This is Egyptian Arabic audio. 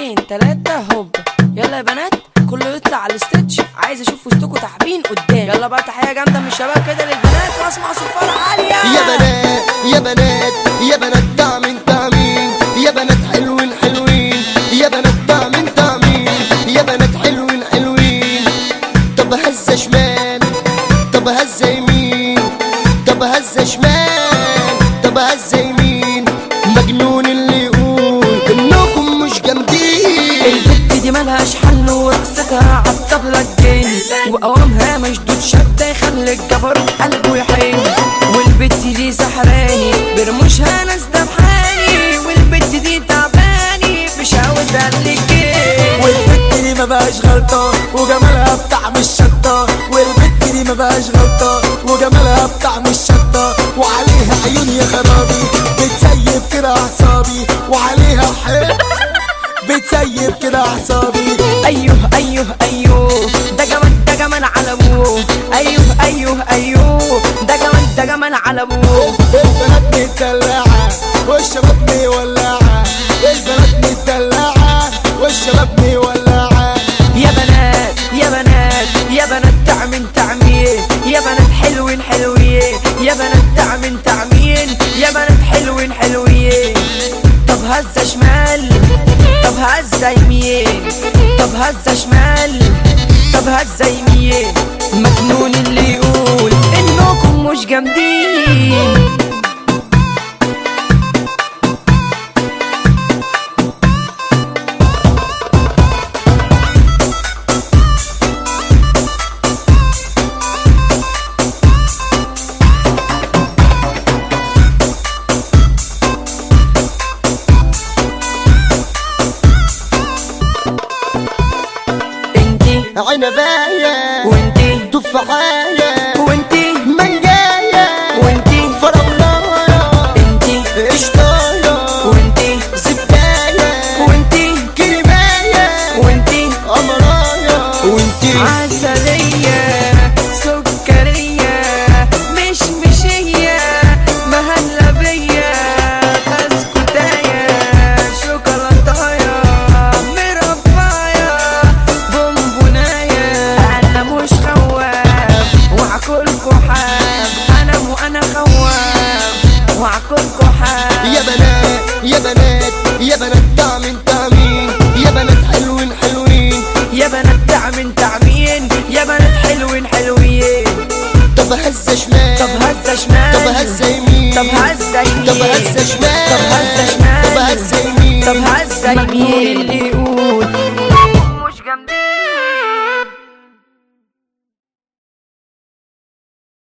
اتنين تلاتة هوب يلا يا بنات كله يطلع على الاستيتش عايز اشوف وسطكوا تعبين قدام يلا بقى تحية جامدة من الشباب كده للبنات واسمع صفارة عالية يا بنات يا بنات يا بنات تعمين تعمين يا بنات حلوين حلوين يا بنات تعمين تعمين يا بنات حلوين حلوين طب هزة شمال طب هزة يمين طب هزة شمال طب هزة يمين مجنون اللي يقول انكم مش جامدين البت دي ملهاش حل ورقصتها عالطبلة الجن وقوامها مشدود شدة يخلي الجبروت قلبه يحن والبت دي سحراني برموشها ناس دبحاني والبت دي تعباني بشاوتها اللجين والبت دي ما بقاش غلطة وجمالها بطعم الشطة والبت دي ما بقاش غلطة وجمالها بطعم الشطة وعليها عيون يا خرابي بتسيب كده أعصابي وعليها حب بتسيب كده أعصابي ايوه ايوه ايوه ده جمال ده جمال على ابوه ايوه ايوه ايوه ده جمال ده جمال على ابوه البنات متدلعة والشباب مولعة البنات متدلعة والشباب مولعة يا بنات يا بنات يا بنات تعمين تعمين يا بنات حلوين حلوين يا بنات تعمين تعمين يا بنات حلوين حلوين طب هزة شمال طب هزة يمين طب هزة شمال طب هزة يمين مجنون اللي يقول انكم مش جامدين انتي عنباية وانتي تفاحية وانتي منجاية وانتي فراولاية انتي قشطاية وانتي زبداية وانتي كريماية وانتي قمراية وانتي عسلية سكرية مش مشية مهلبية بسكوتاية شوكولاتاية مرباية بونبوناية أنا مش خواف وعكلكوا حاب أنا مو أنا خواف وعكلكوا حاب يا بنات يا بنات يا بنات تعمين تعمين يا بنات حلوين حلوين يا بنات تعمين تعمين يا بنات حلوين حلوين طب هزة شمال طب هزة شمال طب هزة يمين طب هزة يمين طب هزة شمال طب هزة شمال طب هزة يمين طب هزة يمين اللي يقول